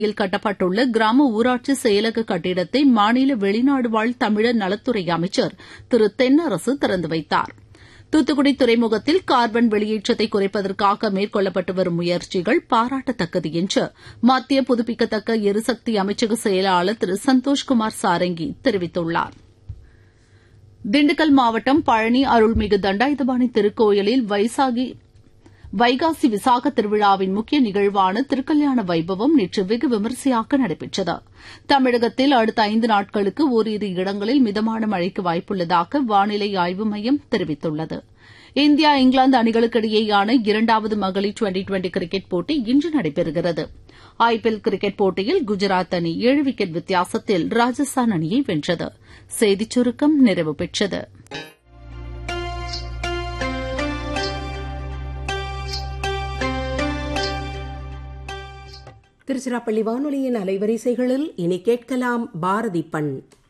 யில் கட்டப்பட்டுள்ள கிராம ஊராட்சி செயலக கட்டிடத்தை மாநில வெளிநாடு வாழ் தமிழர் நலத்துறை அமைச்சர் திரு தென்னரசு திறந்து வைத்தார் தூத்துக்குடி துறைமுகத்தில் கார்பன் வெளியேற்றத்தை குறைப்பதற்காக மேற்கொள்ளப்பட்டு வரும் முயற்சிகள் பாராட்டத்தக்கது என்று மத்திய புதுப்பிக்கத்தக்க எரிசக்தி அமைச்சக செயலாளர் திரு சந்தோஷ்குமார் சாரங்கி தெரிவித்துள்ளார் திண்டுக்கல் மாவட்டம் பழனி அருள்மிகு தண்டாயுதபாணி திருக்கோயிலில் வைசாகி வைகாசி விசாக திருவிழாவின் முக்கிய நிகழ்வான திருக்கல்யாண வைபவம் நேற்று வெகு விமரிசையாக நடைபெற்றது தமிழகத்தில் அடுத்த ஐந்து நாட்களுக்கு ஓரிரு இடங்களில் மிதமான மழைக்கு வாய்ப்புள்ளதாக வானிலை ஆய்வு மையம் தெரிவித்துள்ளது இந்தியா இங்கிலாந்து அணிகளுக்கிடையேயான இரண்டாவது மகளிர் டுவெண்டி டுவெண்டி கிரிக்கெட் போட்டி இன்று நடைபெறுகிறது ஐபிஎல் கிரிக்கெட் போட்டியில் குஜராத் அணி ஏழு விக்கெட் வித்தியாசத்தில் ராஜஸ்தான் அணியை வென்றது செய்திச் சுருக்கம் நிறைவு பெற்றது திருச்சிராப்பள்ளி வானொலியின் அலைவரிசைகளில் இனி கேட்கலாம் பாரதி பண்